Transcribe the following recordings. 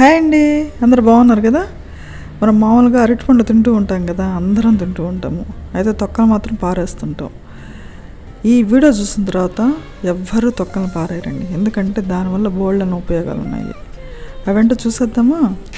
hi అండి అందరు బాగున్నారు కదా మనం మామూలుగా అరటిపండు తింటూ ఉంటాం కదా అందరం తింటూ ఉంటాము అయితే తొక్కలు మాత్రం పారేస్తుంటాం ఈ వీడియో చూసిన తర్వాత ఎవ్వరూ తొక్కలు పారేయరండి ఎందుకంటే దానివల్ల బోల్డని ఉపయోగాలు ఉన్నాయి అవేంటో చూసేద్దామా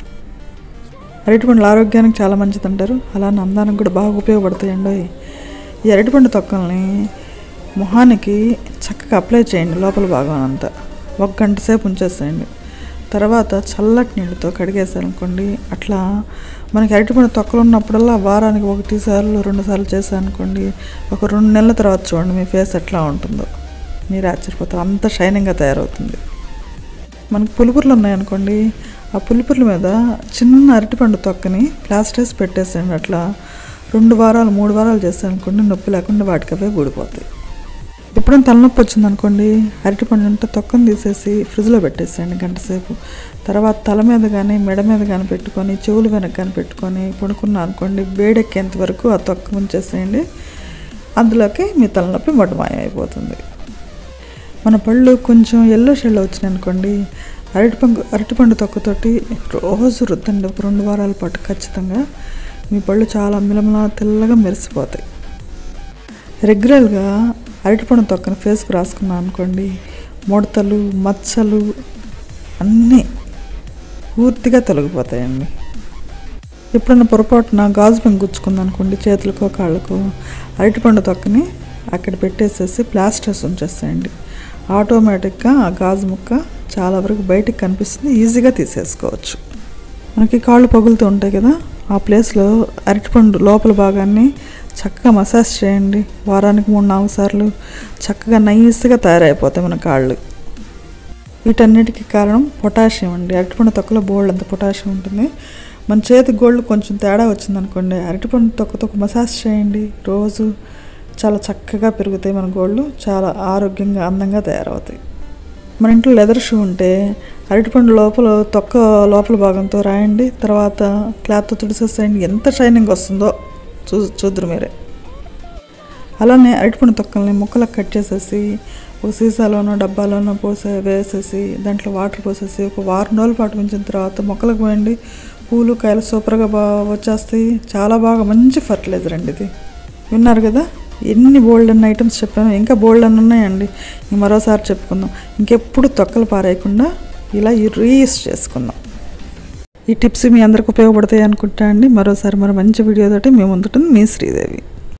అరటిపండ్లు ఆరోగ్యానికి చాలా మంచిది అంటారు అలానే అందానికి కూడా బాగా ఉపయోగపడతాయండి ఈ అరటిపండు తొక్కల్ని మొహానికి చక్కగా అప్లై చేయండి లోపల భాగం అంతా ఒక గంట సేపు ఉంచేసేయండి తర్వాత చల్లటి నీళ్ళతో కడిగేసారనుకోండి అట్లా మనకి అరటిపండు తొక్కలు ఉన్నప్పుడల్లా వారానికి ఒకటి సార్లు రెండు సార్లు చేశారనుకోండి ఒక రెండు నెలల తర్వాత చూడండి మీ ఫేస్ ఎట్లా ఉంటుందో మీరు ఆశ్చర్యపోతారు అంత షైనింగ్గా తయారవుతుంది మనకు పులుపుర్లు ఉన్నాయనుకోండి ఆ పులుపుర్ల మీద చిన్న అరటిపండు తొక్కని ప్లాస్టర్స్ పెట్టేసేయండి అట్లా రెండు వారాలు మూడు వారాలు చేస్తారనుకోండి నొప్పి లేకుండా వాటికి అవే ఊడిపోతాయి ఎప్పుడైనా తలనొప్పి వచ్చిందనుకోండి అరటిపండు ఉంటే తొక్కను తీసేసి ఫ్రిడ్జ్లో పెట్టేసేయండి గంట సేపు తర్వాత తల మీద కానీ మెడ మీద కానీ పెట్టుకొని చెవులు వెనక కానీ పెట్టుకొని పడుకున్నా అనుకోండి వేడెక్కేంత వరకు ఆ తొక్క ఉంచేసేయండి అందులోకి మీ తలనొప్పి మొట్టమాయం అయిపోతుంది మన పళ్ళు కొంచెం ఎల్లో షెడ్ వచ్చినాయి అనుకోండి అరటిపండు అరటిపండు తొక్కతోటి రోజు రుద్దండి ఒక రెండు వారాల పాటు ఖచ్చితంగా మీ పళ్ళు చాలా మిలమిలా తెల్లగా మెరిసిపోతాయి రెగ్యులర్గా అరటిపండు తొక్కను ఫేస్కి రాసుకున్నాం అనుకోండి ముడతలు మచ్చలు అన్నీ పూర్తిగా తొలగిపోతాయండి ఎప్పుడన్నా పొరపాటున గాజు పెంకు గుచ్చుకుంది అనుకోండి చేతులకో కాళ్ళకో అరటిపండు తొక్కని అక్కడ పెట్టేసేసి ప్లాస్టర్స్ ఉంచేసేయండి ఆటోమేటిక్గా ఆ గాజు ముక్క చాలా వరకు బయటికి కనిపిస్తుంది ఈజీగా తీసేసుకోవచ్చు మనకి కాళ్ళు పగులుతూ ఉంటాయి కదా ఆ ప్లేస్లో అరటిపండు లోపల భాగాన్ని చక్కగా మసాజ్ చేయండి వారానికి మూడు నాలుగు సార్లు చక్కగా నైస్గా తయారైపోతాయి మన కాళ్ళు వీటన్నిటికీ కారణం పొటాషియం అండి అరటిపండు తొక్కలో బోల్డ్ అంత పొటాషియం ఉంటుంది మన చేతి గోళ్ళు కొంచెం తేడా వచ్చిందనుకోండి అరటిపండు తొక్క తొక్క మసాజ్ చేయండి రోజు చాలా చక్కగా పెరుగుతాయి మన గోళ్ళు చాలా ఆరోగ్యంగా అందంగా తయారవుతాయి మన ఇంట్లో లెదర్ షూ ఉంటే అరటిపండు లోపల తొక్క లోపల భాగంతో రాయండి తర్వాత క్లాత్తో తుడిసేసేయండి ఎంత షైనింగ్ వస్తుందో చూ చూద్దరు మీరే అలానే అరటిపండు తొక్కల్ని ముక్కలకు కట్ చేసేసి ఒక సీసాలోనో డబ్బాలోనో పోసే వేసేసి దాంట్లో వాటర్ పోసేసి ఒక వారం రోజుల పాటు ఉంచిన తర్వాత మొక్కలకు పోయండి పూలు కాయలు సూపర్గా బాగా వచ్చేస్తాయి చాలా బాగా మంచి ఫర్టిలైజర్ అండి ఇది విన్నారు కదా ఎన్ని బోల్డ్ అన్న ఐటమ్స్ చెప్పాను ఇంకా బోల్డ్ అన్న ఉన్నాయండి ఇంక మరోసారి చెప్పుకుందాం ఇంకెప్పుడు తొక్కలు పారేయకుండా ఇలా రీయూస్ చేసుకుందాం ఈ టిప్స్ మీ అందరికి ఉపయోగపడతాయి అనుకుంటా అండి మరోసారి మరో మంచి వీడియోతోటి మేము ముందుంటుంది మీ శ్రీదేవి